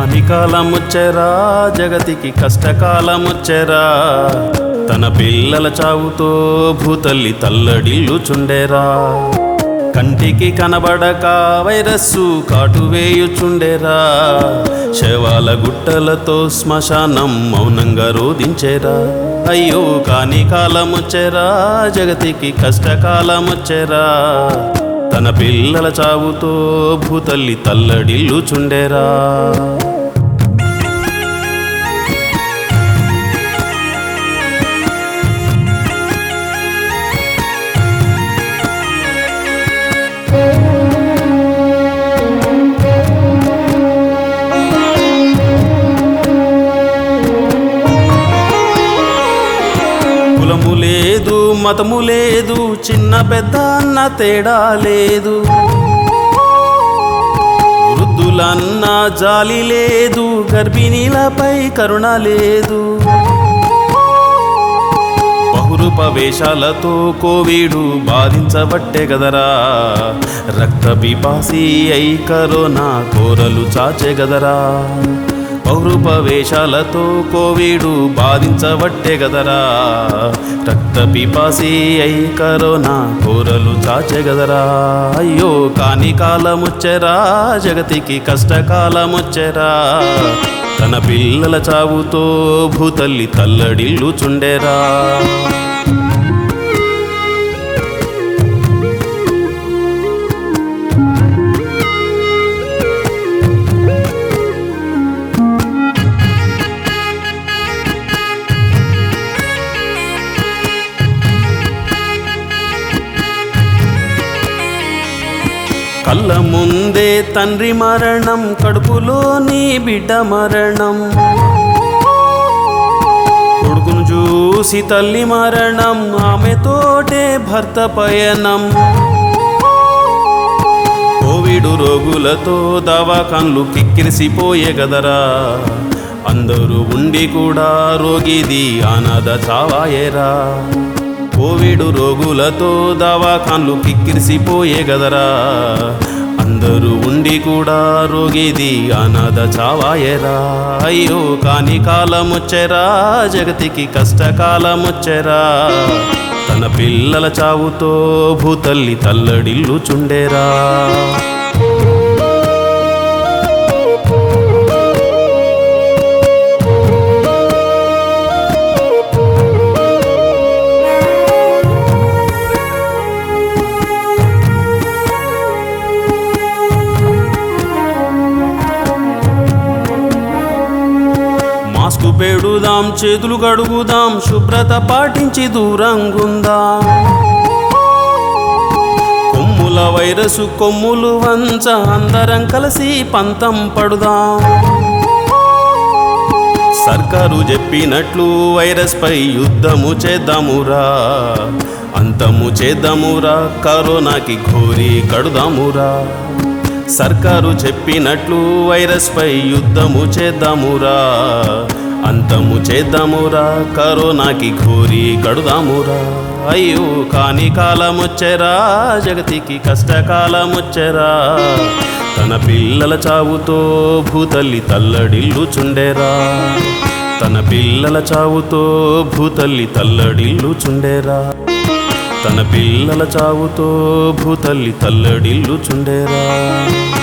కాని కాలముచ్చెరా జగతికి కష్టకాలముచ్చెరా తన పిల్లల చావుతో భూతల్లి తల్లడిల్లుచుండెరా కంటికి కనబడక వైరస్సు కాటువేయుచుండెరా శవాల గుట్టలతో శ్మశానం మౌనంగా రోధించేరా అయ్యో కాని కాలముచ్చెరా జగతికి కష్టకాలముచ్చెరా తన పిల్లల చావుతో భూతల్లి తల్లడిల్లుచుండెరా కులము లేదు మతము లేదు చిన్న పెద్ద అన్న తేడా లేదు వృద్ధులన్న జాలి లేదు గర్భిణీలపై కరుణ లేదు బహురూప వేషాలతో కోవిడు బాధించబట్టే గదరా రక్త పిపాసి అయి కరోనా కోరలు చాచే గదరా బహురూప వేషాలతో కోవిడు బాధించబట్టే గదరా రక్త పిపాసి అయి కరోనా కోరలు చాచే గదరా అయ్యో కాని కాలముచ్చెరా జగతికి కష్టకాలముచ్చెరా తన పిల్లల చావుతో భూతల్లి తల్లడిల్లుచుండెరా కళ్ళ ముందే తండ్రి మరణం కడుపులోని బిడ్డ మరణం కొడుకును చూసి తల్లి మరణం ఆమెతోటే భర్త పయనం కోవిడ్ రోగులతో దవాఖాన్లు కిక్కిరిసిపోయే గదరా అందరూ ఉండి కూడా రోగిది అనాథ చావాయేరా కోవిడ్ రోగులతో దవాఖాన్లు కిక్కిరిసిపోయే గదరా అందరూ ఉండి కూడా రోగిది అనాథ చావాయేరా అయ్యో కాని కాలముచ్చెరా జగతికి కష్టకాలముచ్చెరా తన పిల్లల చావుతో భూతల్లి తల్లడిల్లుచుండేరా మాస్కు పెడుదాం చేతులు కడుగుదాం శుభ్రత పాటించి దూరంగుందాం కొమ్ముల వైరసు కొమ్ములు వంచ అందరం కలిసి పంతం పడుదాం సర్కారు చెప్పినట్లు వైరస్ పై యుద్ధము చేద్దామురా అంతము చేద్దామురా కరోనాకి ఘోరి కడుదామురా సర్కారు చెప్పినట్లు వైరస్ పై యుద్ధము చేద్దామురా అంతము చేద్దామురా కరోనాకి ఘోరి కడుదామురా అయ్యో కాని కాలముచ్చెరా జగతికి కష్టకాలముచ్చెరా తన పిల్లల చావుతో భూతల్లి తల్లడిల్లుచుండెరా తన పిల్లల చావుతో భూతల్లి తల్లడిల్లుచుండెరా తన పిల్లల చావుతో భూతల్లి తల్లడిల్లుచుండెరా